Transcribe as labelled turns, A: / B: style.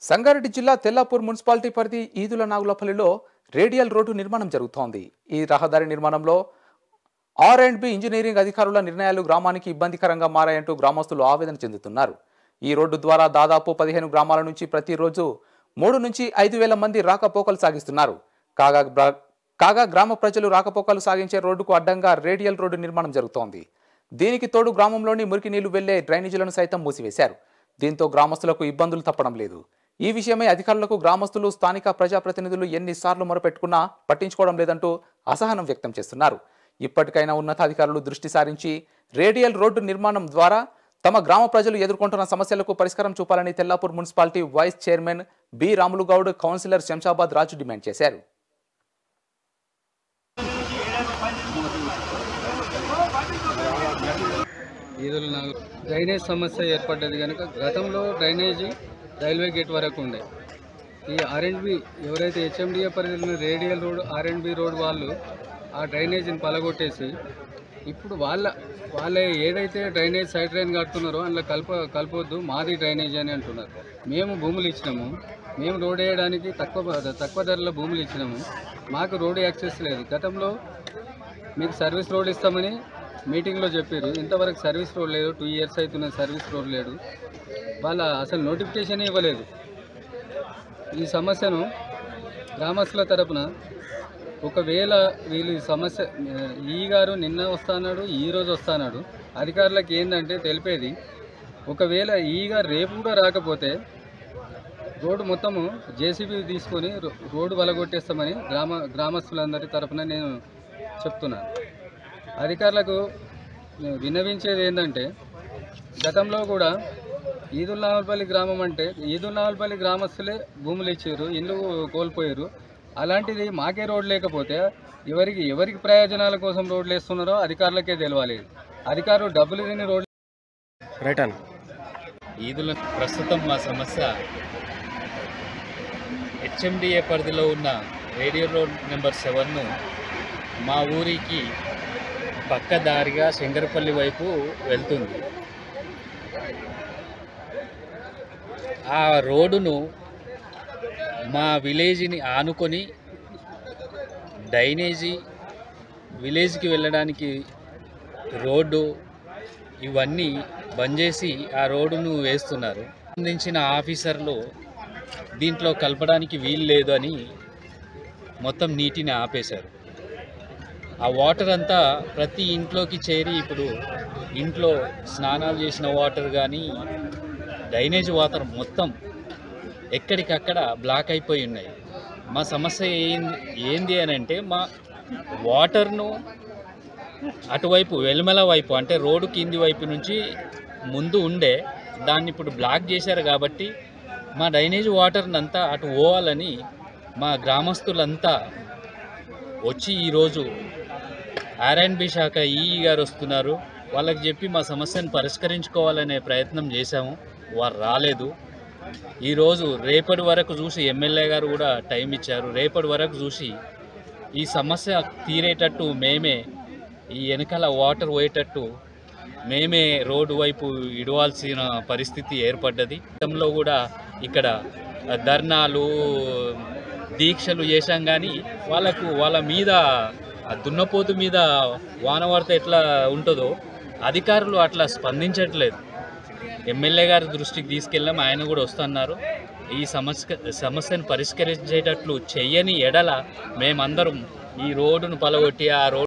A: సంగారెడ్డి జిల్లా తెల్లాపూర్ మున్సిపాలిటీ పరిధి ఈదుల నాగులపల్లిలో radial road నిర్మాణం జరుగుతోంది ఈ రహదారి నిర్మాణంలో ఆర్ అండ్ బి ఇంజనీరింగ్ అధికారుల నిర్ణయాలు గ్రామానికి ఇబ్బందికరంగా మారాయంటూ గ్రామస్తులు ఆవేదన చెందుతున్నారు ఈ రోడ్డు ద్వారా దాదాపు పదిహేను గ్రామాల నుంచి ప్రతిరోజు మూడు నుంచి ఐదు వేల మంది రాకపోకలు సాగిస్తున్నారు కాగా బ్ర- కాగా గ్రామ ప్రజలు రాకపోకలు సాగించే రోడ్డుకు అడ్డంగా రేడియల్ రోడ్డు నిర్మాణం జరుగుతోంది దీనికి తోడు గ్రామంలోని మురికి నీళ్లు వెళ్లే డ్రైనేజీలను సైతం మూసివేశారు దీంతో గ్రామస్తులకు ఇబ్బందులు తప్పడం లేదు ఈ విషయమై అధికారులకు గ్రామస్తులు స్థానిక ప్రజాప్రతినిధులు ఎన్నిసార్లు మొరపెట్టుకున్నా పట్టించుకోవడం లేదంటూ అసహనం వ్యక్తం చేస్తున్నారు ఇప్పటికైనా ఉన్నతాధికారులు దృష్టి సారించి రేడియల్ రోడ్డు నిర్మాణం ద్వారా తమ గ్రామ ప్రజలు ఎదుర్కొంటున్న సమస్యలకు పరిష్కారం చూపాలని Tellapur municipality vice chairman B Ramulu Goud councillor Shamshabad Raju demand చేశారు
B: ఈదుల నాగ డ్రైనేజ్ సమస్య ఏర్పడ్డది కనుక గతంలో డ్రైనేజీ రైల్వే గేట్ వరకు ఉండే ఈ ఆర్ఎండ్బి ఎవరైతే హెచ్ఎండిఏ పరిధిలో రేడియల్ రోడ్ ఆర్ఎండ్బి రోడ్ వాళ్ళు ఆ డ్రైనేజీని పలగొట్టేసి ఇప్పుడు వాళ్ళ వాళ్ళ ఏదైతే డ్రైనేజ్ సైడ్ డ్రైన్ కడుతున్నారో అందులో కలప కలపొద్దు మాది డ్రైనేజ్ అని అంటున్నారు మేము భూములు ఇచ్చినాము మేము రోడ్ వేయడానికి తక్కువ తక్కువ ధరలో భూములు ఇచ్చినాము మాకు రోడ్ యాక్సెస్ లేదు గతంలో మీకు సర్వీస్ రోడ్ ఇస్తామని మీటింగ్లో చెప్పారు ఇంతవరకు సర్వీస్ రోడ్ లేదు టూ ఇయర్స్ అవుతున్న సర్వీస్ రోడ్ లేదు వాళ్ళ అసలు నోటిఫికేషన్ ఇవ్వలేదు ఈ సమస్యను గ్రామస్తుల తరపున ఒకవేళ వీళ్ళు ఈ సమస్య ఆ, ఈ గారు నిన్న వస్తానాడు ఈ రోజు వస్తానాడు అధికారులకు ఏంటంటే తెలిపేది ఒకవేళ ఈ గారు రేపు కూడా రాకపోతే రోడ్డు మొత్తము జేసీబీ తీసుకొని రో- రోడ్డు వలగొట్టేస్తామని గ్రామ గ్రామస్తులందరి తరపున నేను చెప్తున్నాను అధికారులకు నేను విన్నవించేది ఏంటంటే గతంలో కూడా ఈదుల్నావల్పల్లి గ్రామం అంటే ఈదుల్నావల్పల్లి గ్రామస్తులే భూములు ఇచ్చారు ఇల్లు కోల్పోయారు అలాంటిది మాకే రోడ్ లేకపోతే ఎవరికి ఎవరికి ప్రయోజనాల కోసం రోడ్లు వేస్తున్నారో అధికారులకే తెలవాలి అధికారులు డబ్బులు తిని రోడ్లు
C: రైట్ అన్న
D: ఈదుల ప్రస్తుతం మా సమస్య హెచ్ఎండిఏ పరిధిలో ఉన్న రేడియో రోడ్ నెంబర్ సెవెన్ను మా ఊరికి పక్క దారిగా శంకరపల్లి వైపు వెళ్తుంది ఆ రోడ్డును మా విలేజ్ని ఆనుకొని డ్రైనేజీ విలేజ్కి వెళ్ళడానికి రోడ్డు ఇవన్నీ బంద్ చేసి ఆ రోడ్డును వేస్తున్నారు సంబంధించిన ఆఫీసర్లు దీంట్లో కలపడానికి వీలు లేదు అని మొత్తం నీటిని ఆపేశారు ఆ వాటర్ అంతా ప్రతి ఇంట్లోకి చేరి ఇప్పుడు ఇంట్లో స్నానాలు చేసిన వాటర్ కానీ డ్రైనేజ్ వాటర్ మొత్తం ఎక్కడికక్కడ బ్లాక్ అయిపోయి ఉన్నాయి మా సమస్య ఏంది ఏంది అని అంటే మా వాటర్ను అటువైపు వెలుమల వైపు అంటే రోడ్డు కింది వైపు నుంచి ముందు ఉండే దాన్ని ఇప్పుడు బ్లాక్ చేశారు కాబట్టి మా డ్రైనేజ్ వాటర్ని అంతా అటు పోవాలని మా గ్రామస్తులంతా వచ్చి ఈరోజు ఆర్ఎండ్బి శాఖ ఈఈ గారు వస్తున్నారు వాళ్ళకి చెప్పి మా సమస్యను పరిష్కరించుకోవాలనే ప్రయత్నం చేశాము వారు రాలేదు ఈరోజు రేపటి వరకు చూసి ఎమ్మెల్యే గారు కూడా టైం ఇచ్చారు రేపటి వరకు చూసి ఈ సమస్య తీరేటట్టు మేమే ఈ వెనకాల వాటర్ పోయేటట్టు మేమే రోడ్డు వైపు ఇడవాల్సిన పరిస్థితి ఏర్పడ్డది గతంలో కూడా ఇక్కడ ధర్నాలు దీక్షలు చేశాం కానీ వాళ్ళకు వాళ్ళ మీద ఆ దున్నపోతు మీద వాన పడితే ఎట్లా ఉంటుందో అధికారులు అట్లా స్పందించట్లేదు ఎమ్మెల్యే గారి దృష్టికి తీసుకెళ్ళాం ఆయన కూడా వస్తున్నారు ఈ సమస్య సమస్యను పరిష్కరించేటట్లు చెయ్యని ఎడల మేమందరం ఈ రోడ్డును పలగొట్టి ఆ రోడ్డు